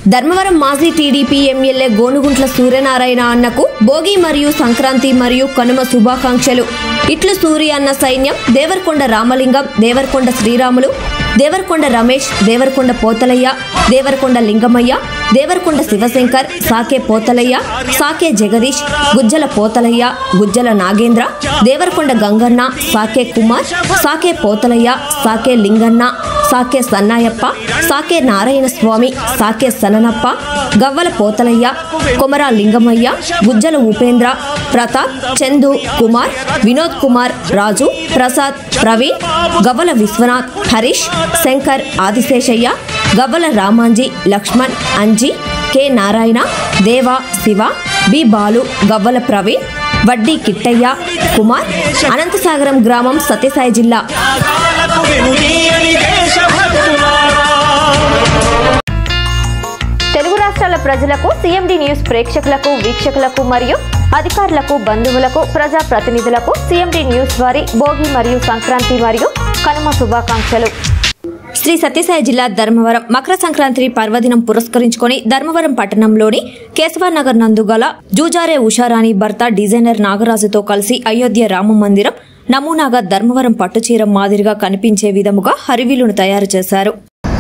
ధర్మవరం మాజీ TDP MLA Gonuguntla Suryanarayana అన్నకు భోగి మరియు సంక్రాంతి మరియు కనుమ శుభాకాంక్షలు ఇట్లు సూర్య అన్న సైన్యం దేవరకొండ రామలింగం దేవరకొండ శ్రీరాములు దేవరకొండ రమేష్ దేవరకొండ పోతలయ్య దేవరకొండ లింగమయ్య దేవరకొండ శివశంకర్ సాకే పోతలయ్య సాకే జగదీష్ గుజ్జల పోతలయ్య గుజ్జల నాగేంద్ర దేవరకొండ గంగన్న సాకే కుమార్ సాకే పోతలయ్య సాకే లింగన్న సాకే సన్నాయప్ప సాకే నారాయణ స్వామి సాకే సననప్ప గవ్వల పోతలయ్య కొమరా లింగమయ్య గుజ్జల ఉపేంద్ర ప్రతాప్ చందు కుమార్ వినోద్ కుమార్ రాజు ప్రసాద్ ప్రవీణ్ గవ్వల విశ్వనాథ్ హరీష్ శంకర్ ఆదిశేషయ్య గవ్వల రామాంజీ లక్ష్మణ్ అంజీ కె నారాయణ దేవ శివ బి బాలు గవ్వల ప్రవీణ్ వడ్డీ కిట్టయ్య కుమార్ అనంతసాగరం గ్రామం సత్యసాయి జిల్లా ఆగాలకు వినుదీయని దేశభక్తులారా తెలుగు రాష్ట్రాల ప్రజలకు సిఎండి న్యూస్ ప్రేక్షకులకు వీక్షకులకు మరియు అధికారులకు బంధువులకు ప్రజా ప్రతినిధులకు సిఎండి న్యూస్ వారి భోగి మరియు సంక్రాంతి మరియు కనుమ శుభాకాంక్షలు శ్రీ సత్యసాయి జిల్లా ధర్మవరం మకర సంక్రాంతి పర్వదినం పురస్కరించుకొని ధర్మవరం పట్టణంలోని కేశవనగర్ నందు గల జూజారే ఉషారాణి భర్త డిజైనర్ నాగరాజుతో కలిసి అయోధ్య రామ మందిరం నమూనాగా ధర్మవరం పట్టుచీర మాదిరిగా కనిపించే విధముగా హరివిలును తయారు చేశారు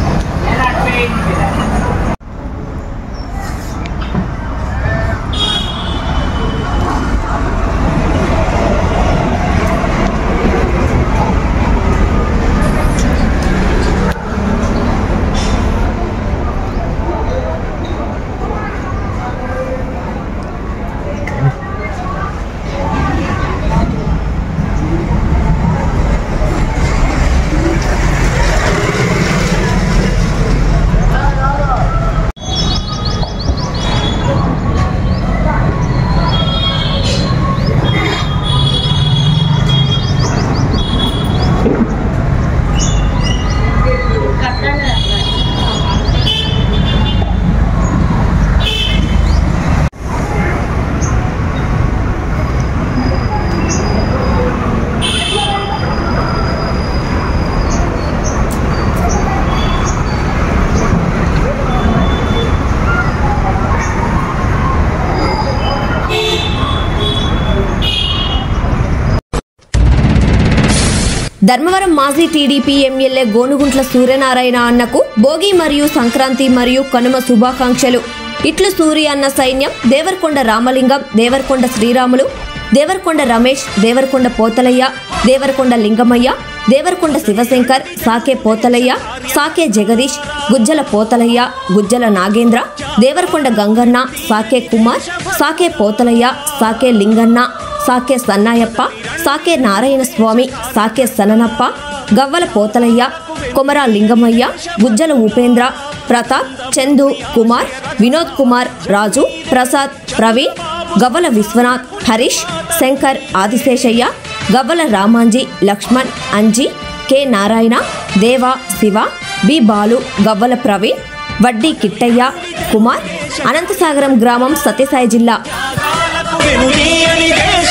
ధర్మవరం మాజీ టీడీపీ ఎమ్మెల్యే గోనుగుంట్ల సూర్యనారాయణ అన్నకు భోగి మరియు సంక్రాంతి మరియు కనుమ శుభాకాంక్షలు ఇట్లు సూర్య అన్న సైన్యం దేవరకొండ రామలింగం దేవరకొండ శ్రీరాములు దేవరకొండ రమేష్ దేవరకొండ పోతలయ్య దేవరకొండ లింగమయ్య దేవరకొండ శివశంకర్ సాకే పోతలయ్య సాకే జగదీష్ గుజ్జల పోతలయ్య గుజ్జల నాగేంద్ర దేవరకొండ గంగన్న సాకే కుమార్ సాకే పోతలయ్య సాకే లింగన్న సాకే సన్నాయప్ప సాకే నారాయణ స్వామి సాకే సననప్ప గవ్వల పోతలయ్య కొమరా లింగమయ్య గుజ్జల ఉపేంద్ర ప్రతాప్ చందు కుమార్ వినోద్ కుమార్ రాజు ప్రసాద్ ప్రవీణ్ గవ్వల విశ్వనాథ్ హరీష్ శంకర్ ఆదిశేషయ్య గవ్వల రామాంజీ లక్ష్మణ్ అంజీ కె నారాయణ దేవ శివ బి బాలు గవ్వల ప్రవీణ్ వడ్డీ కిట్టయ్య కుమార్ అనంతసాగరం గ్రామం సత్యసాయి జిల్లా ఆగాలకు వినుదీయని దేశ